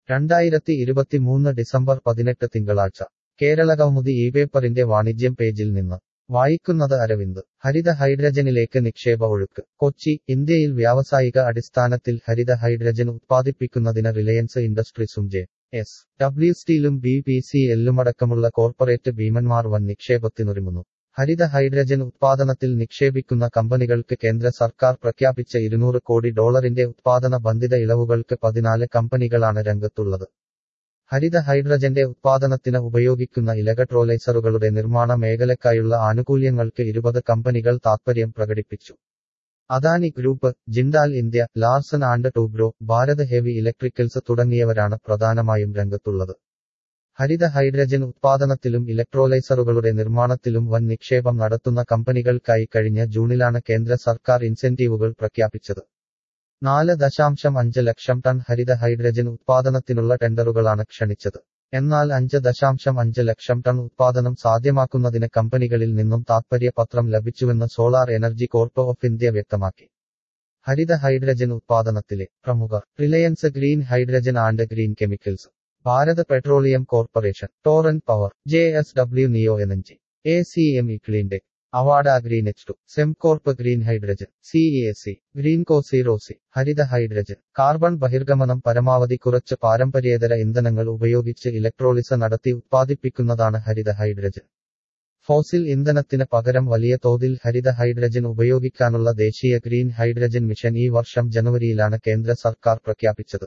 രണ്ടായിരത്തി ഇരുപത്തിമൂന്ന് ഡിസംബർ പതിനെട്ട് തിങ്കളാഴ്ച കേരളകൗമുദി ഈ പേപ്പറിന്റെ വാണിജ്യം പേജിൽ നിന്ന് വായിക്കുന്നത് അരവിന്ദ് ഹരിത ഹൈഡ്രജനിലേക്ക് നിക്ഷേപ ഒഴുക്ക് കൊച്ചി ഇന്ത്യയിൽ വ്യാവസായിക അടിസ്ഥാനത്തിൽ ഹരിത ഹൈഡ്രജൻ ഉത്പാദിപ്പിക്കുന്നതിന് റിലയൻസ് ഇൻഡസ്ട്രീസും ജെ എസ് ഡബ്ല്യു സ്റ്റീലും ബി പി സി എല്ലുമടക്കമുള്ള കോർപ്പറേറ്റ് ഭീമന്മാർ വൻ നിക്ഷേപത്തിനൊരുങ്ങുന്നു ഹരിത ഹൈഡ്രജൻ ഉത്പാദനത്തിൽ നിക്ഷേപിക്കുന്ന കമ്പനികൾക്ക് കേന്ദ്ര സർക്കാർ പ്രഖ്യാപിച്ച ഇരുന്നൂറ് കോടി ഡോളറിന്റെ ഉത്പാദന ബന്ധിത ഇളവുകൾക്ക് പതിനാല് കമ്പനികളാണ് രംഗത്തുള്ളത് ഹരിത ഹൈഡ്രജന്റെ ഉത്പാദനത്തിന് ഉപയോഗിക്കുന്ന ഇലക്ട്രോലൈസറുകളുടെ നിർമ്മാണ മേഖലയ്ക്കായുള്ള ആനുകൂല്യങ്ങൾക്ക് ഇരുപത് കമ്പനികൾ താത്പര്യം പ്രകടിപ്പിച്ചു Adani group Jindal India Larsen and Toubro Bharat heavy electricals തുടങ്ങിയവരാണ് പ്രധാനമായും രംഗത്തുള്ളത് ഹരിത ഹൈഡ്രജൻ ഉത്പാദനത്തിലും ഇലക്ട്രോലൈസറുകളുടെ നിർമ്മാണത്തിലും വൻ നിക്ഷേപം നടത്തുന്ന കമ്പനികൾക്കായി കഴിഞ്ഞ ജൂണിലാണ് കേന്ദ്ര സർക്കാർ ഇൻസെന്റീവുകൾ പ്രഖ്യാപിച്ചത് നാല് ദശാംശം അഞ്ച് ലക്ഷം ടൺ ഹരിത ഹൈഡ്രജൻ ഉത്പാദനത്തിനുള്ള ടെൻഡറുകളാണ് ക്ഷണിച്ചത് എന്നാൽ അഞ്ച് ദശാംശം അഞ്ച് ലക്ഷം ടൺ ഉത്പാദനം സാധ്യമാക്കുന്നതിന് കമ്പനികളിൽ നിന്നും താത്പര്യപത്രം ലഭിച്ചുവെന്ന് solar energy corp of India വ്യക്തമാക്കി ഹരിത ഹൈഡ്രജൻ ഉത്പാദനത്തിലെ പ്രമുഖർ Reliance green hydrogen and green chemicals Bharat petroleum corporation Torrent power J S W neo energy A C M E cleantech Avaada green H two Sembcorp green hydrogen C A C green കോസിറോസി ഹരിത hydrogen carbon ബഹിർഗമനം പരമാവധി കുറച്ച് പാരമ്പര്യേതര ഇന്ധനങ്ങൾ ഉപയോഗിച്ച് ഇലക്ട്രോളിസ നടത്തി ഉത്പാദിപ്പിക്കുന്നതാണ് ഹരിത hydrogen fossil ഇന്ധനത്തിന് പകരം വലിയ തോതിൽ ഹരിത ഹൈഡ്രജൻ ഉപയോഗിക്കാനുള്ള ദേശീയ ഗ്രീൻ ഹൈഡ്രജൻ മിഷൻ ഈ വർഷം ജനുവരിയിലാണ് കേന്ദ്ര സർക്കാർ പ്രഖ്യാപിച്ചത്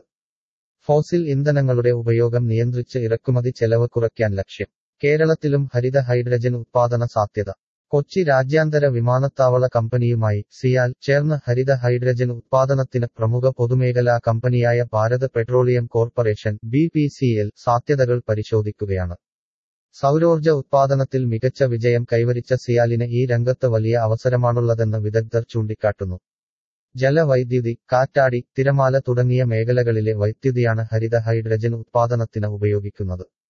ഫോസിൽ ഇന്ധനങ്ങളുടെ ഉപയോഗം നിയന്ത്രിച്ച് ഇറക്കുമതി ചെലവ് കുറയ്ക്കാൻ ലക്ഷ്യം കേരളത്തിലും ഹരിത ഹൈഡ്രജൻ ഉത്പാദന സാധ്യത കൊച്ചി രാജ്യാന്തര വിമാനത്താവള കമ്പനിയുമായി സിയാൽ ചേർന്ന് ഹരിത ഹൈഡ്രജൻ ഉത്പാദനത്തിന് പ്രമുഖ പൊതുമേഖലാ കമ്പനിയായ Bharat petroleum corporation B P C L സാധ്യതകൾ പരിശോധിക്കുകയാണ് സൗരോർജ ഉത്പാദനത്തിൽ മികച്ച വിജയം കൈവരിച്ച സിയാലിന് ഈ രംഗത്ത് വലിയ അവസരമാണുള്ളതെന്ന് വിദഗ്ധർ ചൂണ്ടിക്കാട്ടുന്നു ജലവൈദ്യുതി കാറ്റാടി തിരമാല തുടങ്ങിയ മേഖലകളിലെ വൈദ്യുതിയാണ് ഹരിത ഹൈഡ്രജൻ ഉത്പാദനത്തിന് ഉപയോഗിക്കുന്നത്